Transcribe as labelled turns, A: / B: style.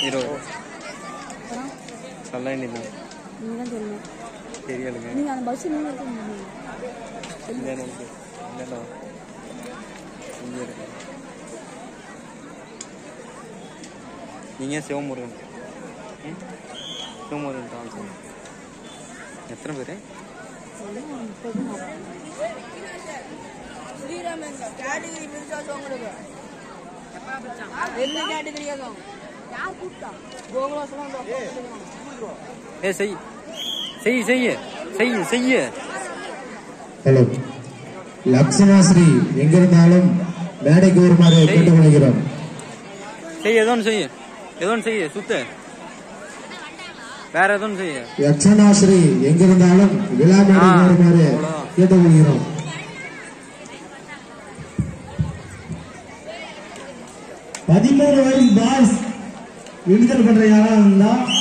A: இருபது
B: அப்புறம்
A: சொல்ல வேண்டியது
B: நீங்கள் தான் சொல்லணும்
A: தெரியலுங்க
B: நீங்கள் அந்த பஸ் நீங்கள் இருக்க முடியும்
A: இல்லை எனக்கு இல்லைண்ணா இங்கே இருக்கு நீங்கள் சிவமுருகன் ம் சிவமுருகன் தான் சொல்லுங்க எத்தனை பேர்
B: முப்பது நாற்பது
C: ஸ்ரீராமன் கேட்டகரி பிரிச்சாச்சு உங்களுக்கு என்ன கேட்டகரி கேட்கும்
B: யார் கூப்பிட்டா
C: கோகுலாசனம்
A: ஏ செய் செய் செய்ய செய் செய்ய
D: ஹலோ லக்ஷணாஸ்ரீ எங்கிருந்தாலும் மேடைக்கு வருமாறு கேட்டுக்கொள்கிறோம்
A: செய் ஏதோ ஒன்று செய்ய ஏதோ ஒன்று செய்ய சுத்த வேற ஏதோ ஒன்று செய்ய
D: யக்ஷணாஸ்ரீ எங்கிருந்தாலும் விழா மேடைக்கு
A: ஆ,
D: வருமாறு
A: அவ்வளவுதான்.
D: கேட்டுக்கொள்கிறோம்
E: பதிமூணு வயசு பாய்ஸ் விடுதலை பண்ற யாரா இருந்தா